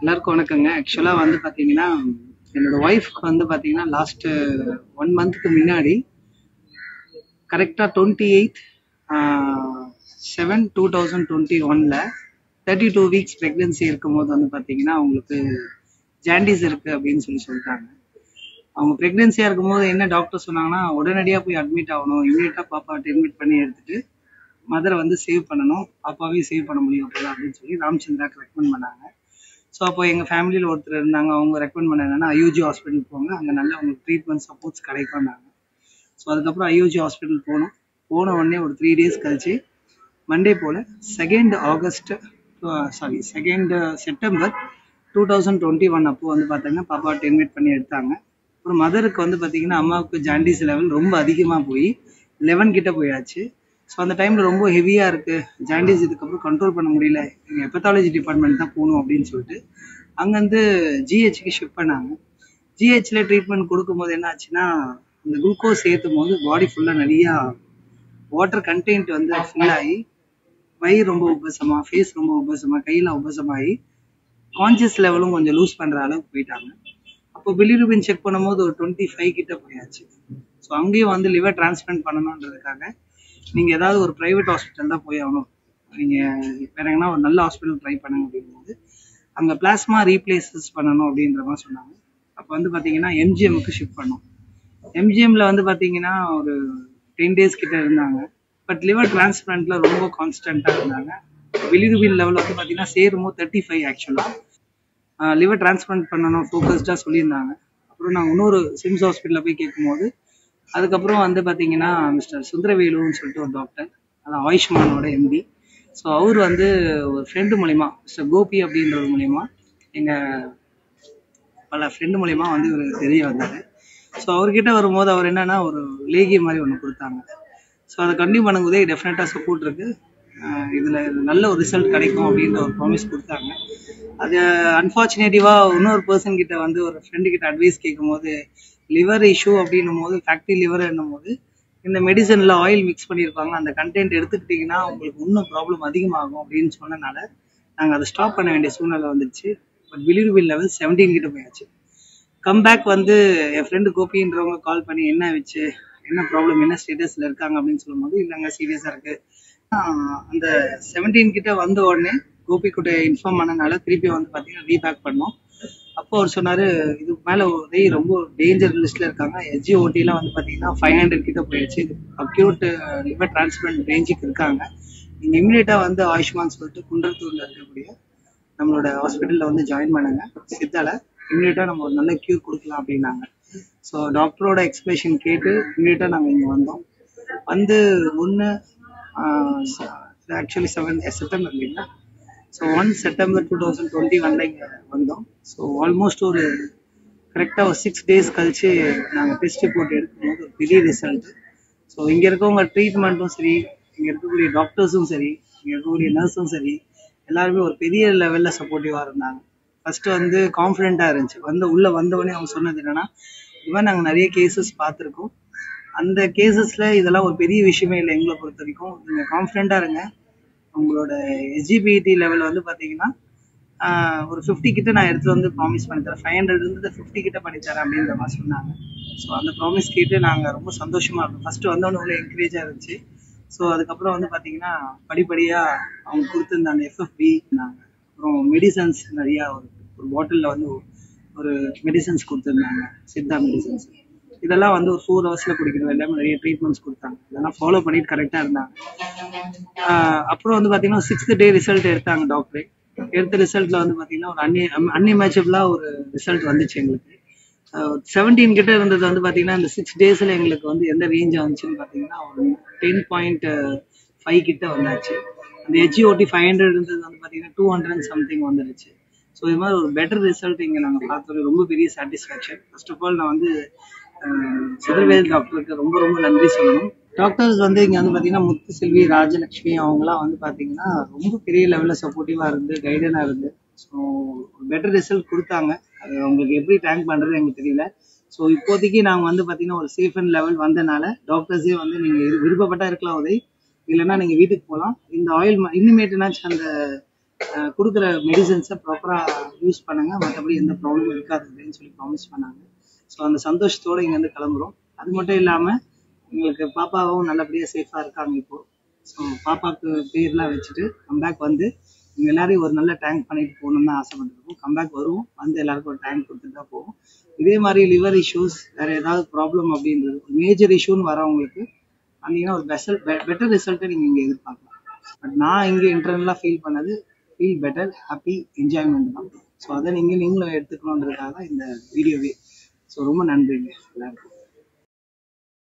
எல்லாருக்கும் வணக்கங்க ஆக்சுவலாக வந்து பார்த்தீங்கன்னா என்னோட ஒய்ஃப்க்கு வந்து பார்த்தீங்கன்னா லாஸ்ட் ஒன் மந்த்க்கு முன்னாடி கரெக்டாக twenty eight seven two thousand twenty ஒனில் தேர்ட்டி டூ வீக்ஸ் ப்ரெக்னென்சி இருக்கும்போது வந்து பார்த்தீங்கன்னா அவங்களுக்கு ஜாண்டிஸ் இருக்கு அப்படின்னு சொல்லி சொல்லிட்டாங்க அவங்க ப்ரெக்னென்சியாக இருக்கும்போது என்ன டாக்டர் சொன்னாங்கன்னா உடனடியாக போய் அட்மிட் ஆகணும் இமீடியட்டாக பாப்பா அட்மிட் பண்ணி எடுத்துட்டு மதரை வந்து சேவ் பண்ணணும் பாப்பாவையும் சேவ் பண்ண முடியும் அப்போ அப்படின்னு சொல்லி ராமச்சந்திராக்கு ரெக்கமெண்ட் பண்ணாங்க ஸோ அப்போ எங்கள் ஃபேமிலியில் ஒருத்தர் இருந்தாங்க அவங்க ரெக்கமெண்ட் பண்ண என்னன்னா ஐயூஜி ஹாஸ்பிட்டல் போங்க அங்கே நல்ல உங்களுக்கு ட்ரீட்மெண்ட் சப்போர்ட்ஸ் கிடைக்கும்னாங்க ஸோ அதுக்கப்புறம் ஐயூஜி ஹாஸ்பிட்டல் போனோம் போன உடனே ஒரு த்ரீ டேஸ் கழிச்சு மண்டே போல் second August sorry second September two thousand twenty one அப்போ வந்து பார்த்தீங்கன்னா பாப்பா டெர்மினேட் பண்ணி எடுத்தாங்க அப்புறம் மதருக்கு வந்து பார்த்தீங்கன்னா அம்மாவுக்கு ஜாண்டிஸ் லெவல் ரொம்ப அதிகமாக போய் லெவன் கிட்ட போயாச்சு ஸோ அந்த டைமில் ரொம்ப ஹெவியாக இருக்குது ஜாண்டிஸ் இதுக்கப்புறம் கண்ட்ரோல் பண்ண முடியல நீங்கள் எப்பத்தாலஜி டிபார்ட்மெண்ட் தான் போகணும் அப்படின்னு சொல்லிட்டு அங்கேருந்து ஜிஹெச்க்கு ஷிஃப்ட் பண்ணாங்க ஜிஹெச்சில் ட்ரீட்மெண்ட் கொடுக்கும்போது என்ன ஆச்சுன்னா இந்த குளுக்கோஸ் ஏற்றும் போது பாடி ஃபுல்லாக நிறையா வாட்டர் கண்டென்ட் வந்து ஃபுல்லாகி வயிறு ரொம்ப உபசமா ஃபேஸ் ரொம்ப உபசமா கையெல்லாம் உபசமாகி கான்சியஸ் லெவலும் கொஞ்சம் லூஸ் பண்ணுற அளவுக்கு போயிட்டாங்க அப்போ பிலிரூபின் செக் பண்ணும்போது ஒரு டுவெண்ட்டி ஃபைவ் கிட்ட போயாச்சு ஸோ அங்கேயும் வந்து லிவர் டிரான்ஸ்பிளான்ட் பண்ணணுன்றதுக்காக நீங்கள் ஏதாவது ஒரு ப்ரைவேட் ஹாஸ்பிட்டல் தான் போய் ஆகணும் நீங்கள் வேற எங்கன்னா ஒரு நல்ல ஹாஸ்பிட்டல் ட்ரை பண்ணுங்க அப்படிங்கும்போது அங்கே பிளாஸ்மா ரீப்ளேசஸ் பண்ணணும் அப்படின்ற மாதிரி சொன்னாங்க அப்போ வந்து பார்த்தீங்கன்னா எம்ஜிஎம்க்கு ஷிஃப்ட் பண்ணோம் எம்ஜிஎம்ல வந்து பார்த்தீங்கன்னா ஒரு டென் டேஸ் கிட்ட இருந்தாங்க பட் லிவர் டிரான்ஸ்பிளான்ட்ல ரொம்ப கான்ஸ்டன்ட்டாக இருந்தாங்க பிலிரூபின் லெவல் வந்து பார்த்தீங்கன்னா சேரும்போது தேர்ட்டி ஃபைவ் ஆக்சுவலாக லிவர் டிரான்ஸ்பிளான்ட் பண்ணணும் ஃபோக்கஸ்டாக சொல்லியிருந்தாங்க அப்புறம் நான் இன்னொரு சிம்ஸ் ஹாஸ்பிட்டலில் போய் கேட்கும்போது அதுக்கப்புறம் வந்து பார்த்தீங்கன்னா மிஸ்டர் சுந்தரவேலுன்னு சொல்லிட்டு ஒரு டாக்டர் அதான் ஆயுஷ்மானோட எம்பி ஸோ அவர் வந்து ஒரு ஃப்ரெண்டு மூலிமா மிஸ்டர் கோபி அப்படின்றவர் மூலிமா எங்கள் பல ஃப்ரெண்டு மூலிமா வந்து இவர் தெரிய வந்தார் ஸோ அவர்கிட்ட வரும்போது அவர் என்னன்னா ஒரு லேகிய மாதிரி ஒன்று கொடுத்தாங்க ஸோ அதை கண்டினியூ பண்ணும்போதே டெஃபினட்டாக சப்போர்ட் இருக்கு இதில் நல்ல ஒரு ரிசல்ட் கிடைக்கும் அப்படின்ற ஒரு ப்ராமிஸ் கொடுத்தாங்க அது அன்ஃபார்ச்சுனேட்டிவாக இன்னொரு பர்சன் கிட்ட வந்து ஒரு ஃப்ரெண்டு கிட்ட அட்வைஸ் கேட்கும்போது லிவர் இஷ்யூ அப்படின்னும் போது ஃபேக்ட்ரி லிவர் என்னும் போது இந்த மெடிசனில் ஆயில் மிக்ஸ் பண்ணியிருப்பாங்க அந்த கண்டென்ட் எடுத்துக்கிட்டிங்கன்னா உங்களுக்கு இன்னும் ப்ராப்ளம் அதிகமாகும் அப்படின்னு சொன்னனால நாங்கள் அதை ஸ்டாப் பண்ண வேண்டிய சூழ்நிலை வந்துச்சு பட் பிலிருபின் லெவல் செவன்டீன் கிட்ட போயாச்சு கம்பேக் வந்து என் ஃப்ரெண்டு கோபின்றவங்க கால் பண்ணி என்ன ஆச்சு என்ன ப்ராப்ளம் என்ன ஸ்டேட்டஸில் இருக்காங்க அப்படின்னு சொல்லும்போது இல்லைங்க சீரியஸாக இருக்கு அந்த செவன்டீன் கிட்ட வந்த உடனே கோபி கிட்ட இன்ஃபார்ம் பண்ணனால திருப்பி வந்து பார்த்தீங்கன்னா ரீபேக் பண்ணோம் அப்போ அவர் சொன்னாரு இதுக்கு மேல ஒரே ரொம்ப டேஞ்சர் லிஸ்ட்ல இருக்காங்க எஸ்ஜி ஓட்டிலாம் வந்து பாத்தீங்கன்னா ஃபைவ் ஹண்ட்ரட் கிட்ட போயிடுச்சு இது அக்யூட் லிவர் டிரான்ஸ்பிளான்ட் ரேஞ்சுக்கு இருக்காங்க நீங்க இமீடியட்டா வந்து ஆயுஷ்மான் சொல்லிட்டு குன்றத்தூர்ல இருக்கக்கூடிய நம்மளோட ஹாஸ்பிட்டல்ல வந்து ஜாயின் பண்ணுங்க சித்தால இமீடியட்டா நம்ம ஒரு நல்ல கியூர் கொடுக்கலாம் அப்படின்னாங்க ஸோ டாக்டரோட எக்ஸ்பிளேஷன் கேட்டு இமீடியட்டா நாங்க இங்க வந்தோம் வந்து ஒன்று ஆக்சுவலி செவன் செப்டம்பர் இல்லைங்களா so one September two thousand twenty ஒன்ல இங்கே வந்தோம் ஸோ ஆல்மோஸ்ட் ஒரு கரெக்டாக ஒரு சிக்ஸ் டேஸ் கழிச்சு நாங்கள் டெஸ்ட் ரிப்போர்ட் எடுக்கும்போது ஒரு பெரிய ரிசல்ட் ஸோ இங்கே இருக்கவங்க ட்ரீட்மெண்ட்டும் சரி இங்கே இருக்கக்கூடிய டாக்டர்ஸும் சரி இங்கே இருக்கக்கூடிய நர்ஸும் சரி எல்லாருமே ஒரு பெரிய லெவலில் சப்போர்ட்டிவாக இருந்தாங்க ஃபர்ஸ்ட் வந்து கான்ஃபிடென்ட்டாக இருந்துச்சு வந்து உள்ளே வந்தவொடனே அவங்க சொன்னது என்னன்னா இது மாதிரி நாங்கள் நிறைய கேசஸ் பார்த்துருக்கோம் அந்த கேசஸில் இதெல்லாம் ஒரு பெரிய விஷயமே இல்லை எங்களை பொறுத்த வரைக்கும் நீங்கள் கான்ஃபிடென்ட்டாக இருங்க உங்களோட எஸ்ஜிபிடி லெவல் வந்து பார்த்தீங்கன்னா ஒரு ஃபிஃப்டி கிட்ட நான் எடுத்து வந்து ப்ராமிஸ் பண்ணி தரேன் ஃபைவ் ஹண்ட்ரட் இருந்து ஃபிஃப்டி கிட்ட பண்ணி தரேன் அப்படின்ற மாதிரி சொன்னாங்க ஸோ அந்த ப்ராமிஸ் கேட்டு நாங்கள் ரொம்ப சந்தோஷமா இருந்தோம் ஃபர்ஸ்ட் வந்தவொடனே உள்ள என்கரேஜாக இருந்துச்சு ஸோ அதுக்கப்புறம் வந்து பார்த்தீங்கன்னா படிப்படியாக அவங்க கொடுத்துருந்த அந்த எஃப்எஃப்பி நாங்கள் அப்புறம் மெடிசன்ஸ் நிறையா ஒரு ஒரு பாட்டிலில் வந்து ஒரு மெடிசன்ஸ் கொடுத்துருந்தாங்க சித்தா மெடிசன்ஸ் இதெல்லாம் வந்து ஒரு ஃபோர் ஹவர்ஸில் குடிக்கிறது எல்லாமே நிறைய ட்ரீட்மெண்ட்ஸ் கொடுத்தாங்க இதெல்லாம் ஃபாலோ பண்ணிட்டு கரெக்டாக இருந்தாங்க அப்புறம் வந்து பார்த்தீங்கன்னா சிக்ஸ்த் டே ரிசல்ட் எடுத்தாங்க டாக்டரே எடுத்த ரிசல்ட்ல வந்து பார்த்தீங்கன்னா ஒரு அன்னி அன்இமேச்சபிளாக ஒரு ரிசல்ட் வந்துச்சு எங்களுக்கு செவன்டீன் கிட்ட இருந்தது வந்து பார்த்தீங்கன்னா இந்த சிக்ஸ் டேஸில் எங்களுக்கு வந்து எந்த ரேஞ்ச் வந்துச்சுன்னு பார்த்தீங்கன்னா ஒரு டென் பாயிண்ட் ஃபைவ் கிட்ட வந்தாச்சு அந்த ஹெச்ஓடி ஃபைவ் ஹண்ட்ரட் இருந்தது வந்து பார்த்தீங்கன்னா டூ ஹண்ட்ரட் சம்திங் வந்துருச்சு ஸோ இது மாதிரி ஒரு பெட்டர் ரிசல்ட் இங்கே நாங்கள் பார்த்தது ரொம்ப பெரிய சாட்டிஸ்ஃபேக்ஷன் ஃபர்ஸ்ட் ஆஃப் ஆல் நான் வந்து சிதர்வேல் டாக்டருக்கு ரொம்ப ரொம்ப நன்றி சொல்லணும் டாக்டர்ஸ் வந்து இங்கே வந்து பார்த்தீங்கன்னா முத்து செல்வி ராஜலட்சுமி அவங்களாம் வந்து பார்த்தீங்கன்னா ரொம்ப பெரிய லெவலில் சப்போர்ட்டிவாக இருந்து கைடனாக இருந்து ஸோ பெட்டர் ரிசல்ட் கொடுத்தாங்க அது அவங்களுக்கு எப்படி டேங்க் பண்ணுறது எங்களுக்கு தெரியல ஸோ இப்போதைக்கு நாங்கள் வந்து பார்த்தீங்கன்னா ஒரு சேஃப் அண்ட் லெவல் வந்தனால டாக்டர்ஸே வந்து நீங்கள் விருப்பப்பட்டா இருக்கலாம் உதவி இல்லைன்னா நீங்கள் வீட்டுக்கு போகலாம் இந்த ஆயில் இனிமேட்டுனாச்சும் அந்த அஹ் கொடுக்குற மெடிசன்ஸை ப்ராப்பராக யூஸ் பண்ணுங்க மற்றபடி எந்த ப்ராப்ளமும் இருக்காது அப்படின்னு சொல்லி ப்ராமிஸ் பண்ணாங்க ஸோ அந்த சந்தோஷத்தோட இங்கேருந்து கிளம்புறோம் அது மட்டும் இல்லாமல் எங்களுக்கு பாப்பாவும் நல்லபடியாக சேஃபாக இருக்காங்க இப்போ ஸோ பாப்பாவுக்கு பேர்லாம் வச்சுட்டு கம்பேக் வந்து இவங்க எல்லாரையும் ஒரு நல்ல டேங்க் பண்ணிட்டு போகணும்னு தான் ஆசைப்பட்டுருக்கோம் கம்பேக் வருவோம் வந்து எல்லாருக்கும் ஒரு டேங்க் கொடுத்துட்டு தான் போவோம் இதே மாதிரி லிவர் இஷ்யூஸ் வேற ஏதாவது ப்ராப்ளம் அப்படின்றது மேஜர் இஷ்யூன்னு வரவங்களுக்கு வந்தீங்கன்னா ஒரு பெசல் பெட்டர் ரிசல்ட்டை நீங்கள் இங்கே எதிர்பார்க்கலாம் பட் நான் இங்கே இன்டர்னலாக ஃபீல் பண்ணது ஃபீல் பெட்டர் ஹாப்பி என்ஜாய்மெண்ட் தான் ஸோ அதை நீங்கள் நீங்களும் எடுத்துக்கணுன்றதுக்காக தான் இந்த வீடியோவே ஸோ ரொம்ப நன்றிங்க எல்லாருக்கும்